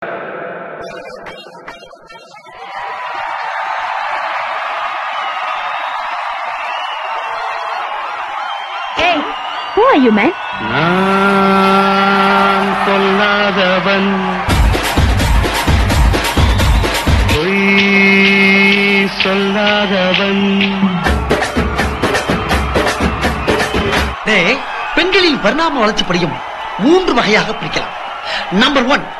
Hey, who are you, man? நான் சொல்லாதவன் பொய் சொல்லாதவன் டேய், பெண்களின் பரிணாம வளர்ச்சிப்படியும் மூன்று வகையாக பிரிக்கலாம் number one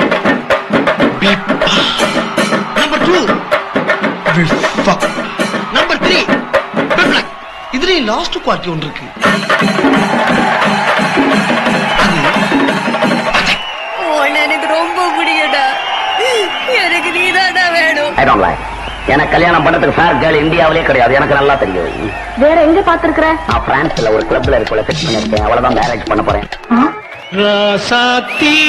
number two number three இதுல லாஸ்ட் குவாலிட்டி ஒன்று இருக்கு உன்னை எனக்கு ரொம்ப பிடிக்கடா எனக்கு நீதாடா வேணும் ஐ டோன்ட் லைக் எனக்கு கல்யாணம் பண்றதுக்கு ஃபேர் கேர்ள் இந்தியாவிலே கிடையாது எனக்கு நல்லா தெரியும் வேற எங்க பாத்துருக்குற நான் பிரான்ஸ்ல ஒரு கிளப்ல இருக்கல செட் பண்ணிருக்கேன் அவ்வளவுதான் மேரேஜ் பண்ண போறேன் ராசாத்தி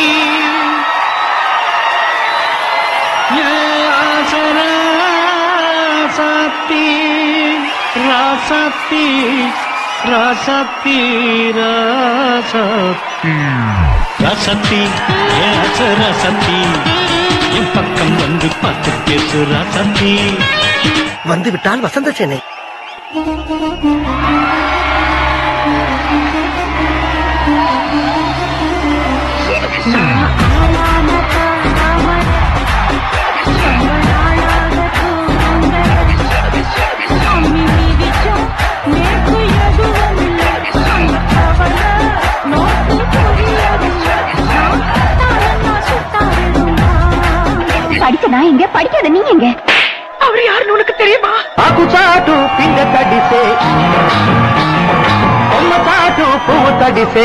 ராசாத்தி ராசாத்தி ராசாத்தி ராசாத்தி ராசாத்தி ராசாத்தி என் பக்கம் வந்து பார்த்து பேசு ராசாத்தி வந்து விட்டால் வசந்த சென்னை படிக்க நான் எங்க படிக்காத நீ எங்க அவர் யாருன்னு உனக்கு தெரியுமா ఆకు చాటు పిండ తడిసే కొమ్మ చాటు పువ్వు తడిసే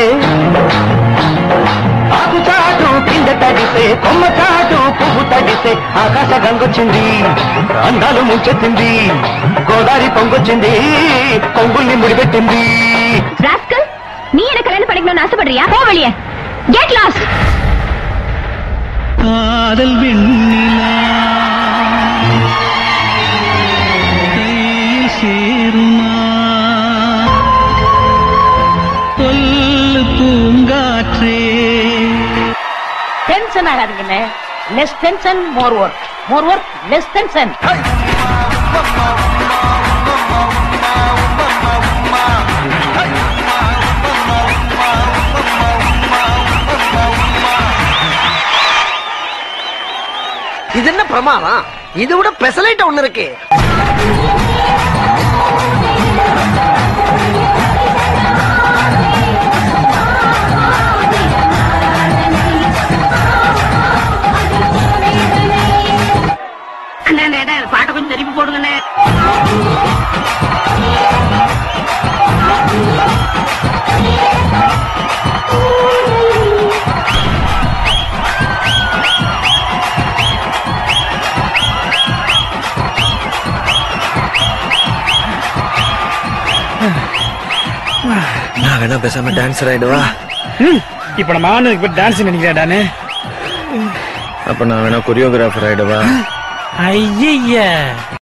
ఆకు చాటు పిండ తడిసే కొమ్మ చాటు పువ్వు తడిసే ఆకాశ గంగొచ్చింది అందాలు ముంచెత్తింది గోదావరి పొంగొచ్చింది కొంగుల్ని ముడిపెట్టింది ராஸ்கல் நீ என்ன கல்யாணம் பண்ணிக்கணும்னு ஆசைப்படுறியா போ வெளியே கெட் லாஸ்ட் காதல் வெண்ணிலா கையில் சேருமா சொல்லு பூங்காற்றே டென்ஷன் ஆகாதீங்கண்ணே less tension more work more work less tension இது என்ன பிரமாதம் இது விட பெசலைட் ஒண்ணு இருக்கு பாட்டை கொஞ்சம் திருப்பி போடுங்கண்ணே நான் வேணா பேசாம டான்ஸர் ஆயிடுவா இப்ப நம்ம ஆனு இப்ப டான்ஸ் நினைக்கிறேன் அப்ப நான் வேணா கொரியோகிராஃபர் ஆயிடுவா ஐய